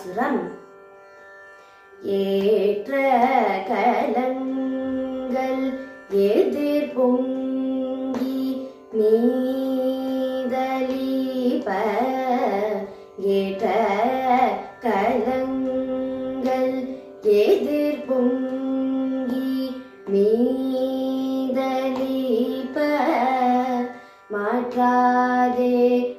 பாசுரம் ஏற்ற கலங்கள் எதிர் பொங்கி மீதலிப்ப ஏற்ற கலங்கள் எதிர் பொங்கி மீதலிப்ப மாற்றாதே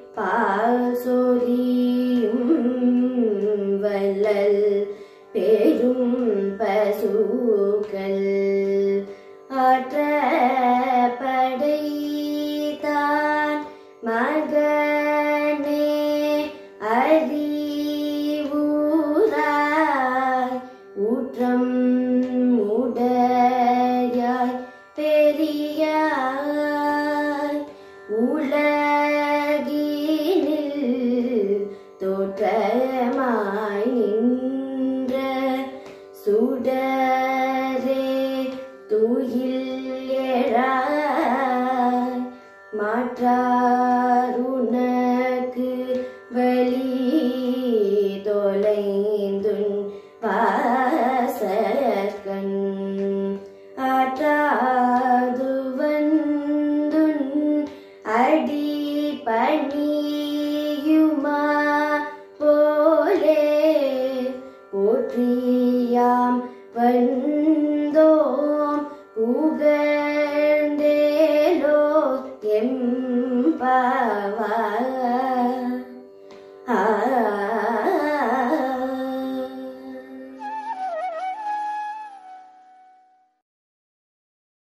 பாசொலியும் வல்லல் பெரும் பசுக்கள் ஆற்ற படைத்தான் மகனே அறிவுராய் ஊற்றம் உடையாய் பெரியாய் உலகினில் தோற்றமாய் நின்ற சுடரே துயில் எழாய் மாற்றாருனக்கு வழி தொலைந்துன் வாசற்கண் ஆற்றாது வந்துன் அடி பணியுமா போலே போற்றியாம் வந்தோம் புகழ்